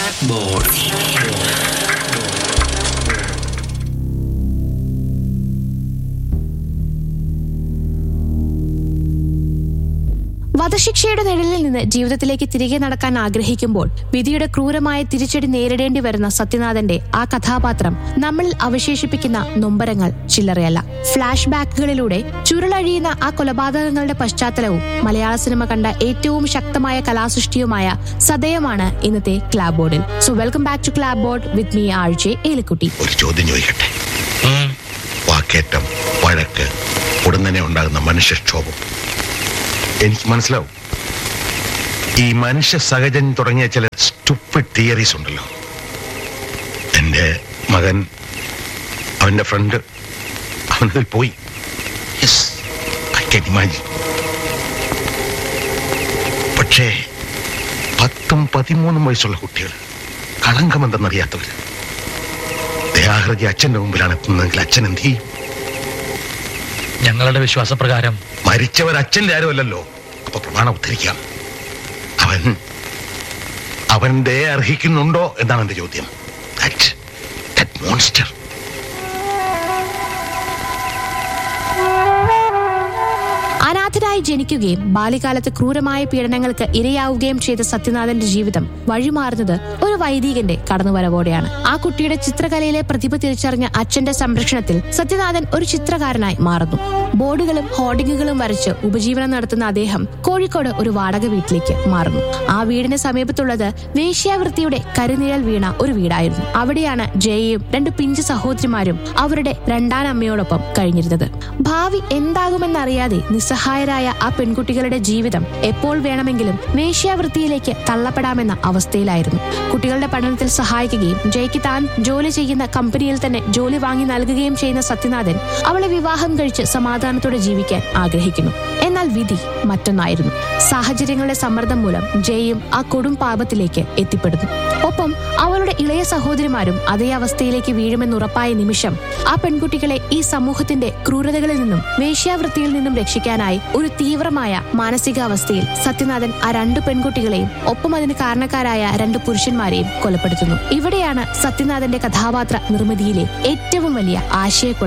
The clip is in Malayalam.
Blackboard. വധശിക്ഷയുടെ നിഴലിൽ നിന്ന് ജീവിതത്തിലേക്ക് തിരികെ നടക്കാൻ ആഗ്രഹിക്കുമ്പോൾ വിധിയുടെ ക്രൂരമായ തിരിച്ചടി നേരിടേണ്ടി വരുന്ന സത്യനാഥന്റെ ആ കഥാപാത്രം നമ്മളിൽ അവശേഷിപ്പിക്കുന്ന നൊമ്പരങ്ങൾ ചില്ലറയല്ല ഫ്ലാഷ് ബാക്കുകളിലൂടെ ചുരുളഴിയുന്ന ആ കൊലപാതകങ്ങളുടെ പശ്ചാത്തലവും മലയാള സിനിമ കണ്ട ഏറ്റവും ശക്തമായ കലാസൃഷ്ടിയുമായ സദയമാണ് ഇന്നത്തെ ക്ലാബ് ബോർഡിൽ so welcome back to club board with me R J Elikutty ഒരു ചോദ്യം ചോദിക്കട്ടെ വാക്കേറ്റം വഴക്ക് ഉടനെ ഉണ്ടാകുന്ന മനുഷ്യക്ഷോഭം എനിക്ക് മനസ്സിലാവും ഈ മനുഷ്യ സഹജൻ തുടങ്ങിയ ചില സ്റ്റുപ്പിഡ് തിയറീസ് ഉണ്ടല്ലോ എൻ്റെ മകൻ അവൻ്റെ ഫ്രണ്ട് അവനതിൽ പോയി യെസ് ഐ കൻ ഇമാജിൻ പക്ഷേ പത്തും പതിമൂന്നും വയസ്സുള്ള കുട്ടികൾ കളങ്കമെന്തെന്നറിയാത്തവർ ദയാഹൃതി അച്ഛന്റെ മുമ്പിലാണ് എത്തുന്നതെങ്കിൽ അച്ഛൻ എന്ത് ചെയ്യും ഞങ്ങളുടെ വിശ്വാസപ്രകാരം മരിച്ചവർ അച്ഛന്റെ ആരുമല്ലല്ലോ അപ്പൊ പ്രമാണം ഉദ്ധരിക്കാം അവൻ അവൻ ദയ അർഹിക്കുന്നുണ്ടോ എന്നാണ് എന്റെ ചോദ്യം That- that monster. അനാഥനായി ജനിക്കുകയും ബാല്യകാലത്ത് ക്രൂരമായ പീഡനങ്ങൾക്ക് ഇരയാവുകയും ചെയ്ത സത്യനാഥന്റെ ജീവിതം വഴിമാറുന്നത് ഒരു വൈദികന്റെ കടന്നുവരവോടെയാണ് ആ കുട്ടിയുടെ ചിത്രകലയിലെ പ്രതിഭ തിരിച്ചറിഞ്ഞ അച്ഛന്റെ സംരക്ഷണത്തിൽ സത്യനാഥൻ ഒരു ചിത്രകാരനായി മാറുന്നു ബോർഡുകളും ഹോർഡിങ്ങുകളും വരച്ച് ഉപജീവനം നടത്തുന്ന അദ്ദേഹം കോഴിക്കോട് ഒരു വാടക വീട്ടിലേക്ക് മാറുന്നു ആ വീടിന് സമീപത്തുള്ളത് വേശ്യാവൃത്തിയുടെ കരിനിഴൽ വീണ ഒരു വീടായിരുന്നു അവിടെയാണ് ജയയും രണ്ട് പിഞ്ചു സഹോദരിമാരും അവരുടെ രണ്ടാനമ്മയോടൊപ്പം കഴിഞ്ഞിരുന്നത് ഭാവി എന്താകുമെന്നറിയാതെ നിസ്സഹായരായ ആ പെൺകുട്ടികളുടെ ജീവിതം എപ്പോൾ വേണമെങ്കിലും വേശ്യാവൃത്തിയിലേക്ക് തള്ളപ്പെടാമെന്ന അവസ്ഥയിലായിരുന്നു കുട്ടികളുടെ പഠനത്തിൽ സഹായിക്കുകയും ജയ്ക്ക് താൻ ജോലി ചെയ്യുന്ന കമ്പനിയിൽ തന്നെ ജോലി വാങ്ങി നൽകുകയും ചെയ്യുന്ന സത്യനാഥൻ അവളെ വിവാഹം കഴിച്ച് സമാധാനത്തോടെ ജീവിക്കാൻ ആഗ്രഹിക്കുന്നു എന്നാൽ വിധി മറ്റൊന്നായിരുന്നു സാഹചര്യങ്ങളുടെ സമ്മർദ്ദം മൂലം ജയും ആ കൊടും പാപത്തിലേക്ക് എത്തിപ്പെടുന്നു ഒപ്പം അവളുടെ ഇളയ സഹോദരിമാരും അതേ അവസ്ഥയിലേക്ക് വീഴുമെന്നുറപ്പായ നിമിഷം ആ പെൺകുട്ടികളെ ഈ സമൂഹത്തിന്റെ ക്രൂരതകളിൽ നിന്നും വേശ്യാവൃത്തിയിൽ നിന്നും രക്ഷിക്കാനായി ഒരു തീവ്രമായ മാനസികാവസ്ഥയിൽ സത്യനാഥൻ ആ രണ്ട് പെൺകുട്ടികളെയും ഒപ്പം അതിന് കാരണക്കാരായ രണ്ട് പുരുഷന്മാരെയും കൊലപ്പെടുത്തുന്നു ഇവിടെയാണ് സത്യനാഥന്റെ കഥാപാത്ര നിർമ്മിതിയിലെ ഏറ്റവും വലിയ ആശയക്കുഴപ്പം